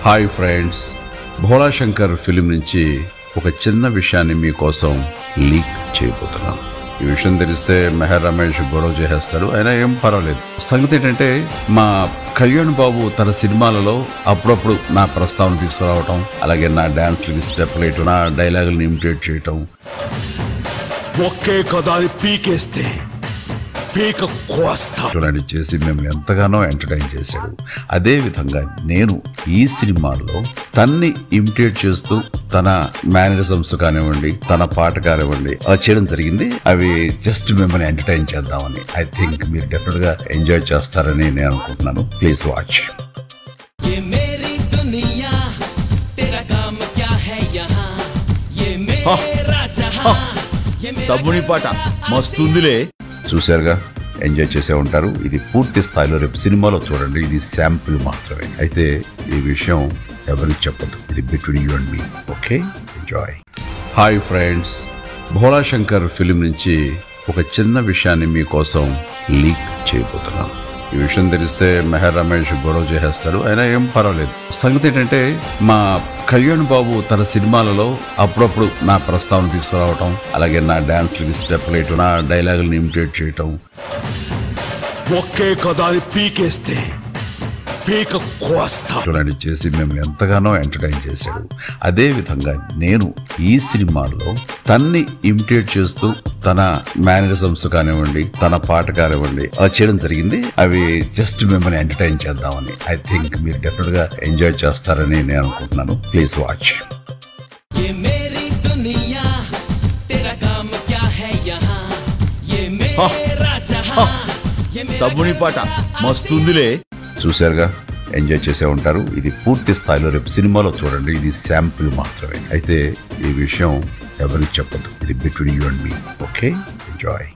hi friends Bhola Shankar film నుంచి ఒక చిన్న విషయాన్ని మీకోసం లీక్ చేయబోతున్నాను ఈ విషయం తెలిస్తే మెహర్ రమేష్ గొడవ చేసేస్తాడు అయినా ఏం పర్వాలేదు సంగతి ఏంటంటే మా కళ్యాణ్ బాబు తన సినిమాలలో అప్పుడప్పుడు నా ప్రస్తావన తీసుకురావటం అలాగే నా డాన్స్లకి స్టెప్ వేయటం నా డైలాగులను ఇమిటేట్ చేయటం ఒకే కదాని పీకేస్తే పీక కోస్తా చూడండి చేసి మిమ్మల్ని ఎంతగానో ఎంటర్టైన్ చేశాడు అదే విధంగా నేను ఈ సినిమాలో తన్ని ఇమిటేట్ చేస్తూ తన మేనరిజమ్స్ కానివ్వండి తన పాట కానివ్వండి అలా చేయడం జరిగింది అవి జస్ట్ మిమ్మల్ని ఎంటర్టైన్ చేద్దామని ఐ థింక్ మీరు డెఫినెట్ గా ఎంజాయ్ చేస్తారని నేను అనుకుంటున్నాను ప్లీజ్ వాచ్ ये मेरी दुनिया तेरा काम क्या है यहाँ ये मेरा जहाँ ये मेरा తమ్ముని పాట మస్తుందిలే చూశారుగా ఎంజాయ్ చేసే ఉంటారు ఇది పూర్తి స్థాయిలో రేపు సినిమాలో చూడండి ఇది శాంపిల్ మాత్రమే అయితే ఈ విషయం ఎవరికి చెప్పదు ఇది between you and me okay enjoy hi friends Bhola Shankar film నుంచి ఒక చిన్న విషయాన్ని మీకోసం లీక్ చేయబోతున్నాను ఈ విషయం తెలిస్తే మెహర్ రమేష్ గొడవ చేసేస్తాడు అయినా ఏం పర్వాలేదు సంగతి ఏంటంటే మా కళ్యాణ్ బాబు తన సినిమాలలో అప్పుడప్పుడు నా ప్రస్తావన తీసుకురావటం అలాగే నా డాన్స్లకి స్టెప్ వేయటం నా డైలాగులను ఇమిటేట్ చేయటం ఒకే కదాని పీకేస్తే పీక కోస్తా చూడండి చేసి మిమ్మల్ని ఎంతగానో ఎంటర్టైన్ చేశాడు అదే విధంగా నేను ఈ సినిమాలో తన్ని ఇమిటేట్ చేస్తూ తన మేనరిజమ్స్ కానివ్వండి తన పాట కానివ్వండి అలా చేయడం జరిగింది అవి జస్ట్ మిమ్మల్ని ఎంటర్టైన్ చేద్దామని ఐ థింక్ మీరు డెఫినెట్ గా ఎంజాయ్ చేస్తారని నేను అనుకుంటున్నాను ప్లీజ్ వాచ్ ये मेरी दुनिया तेरा काम क्या है यहाँ ये मेरा जहाँ ये मेरा తమ్ముని పాట మస్తుందిలే చూశారుగా ఎంజాయ్ చేసే ఉంటారు ఇది పూర్తి స్థాయిలో రేపు సినిమాలో చూడండి ఇది శాంపిల్ మాత్రమే అయితే ఈ విషయం ఎవరికి చెప్పదు ఇది between you and me okay enjoy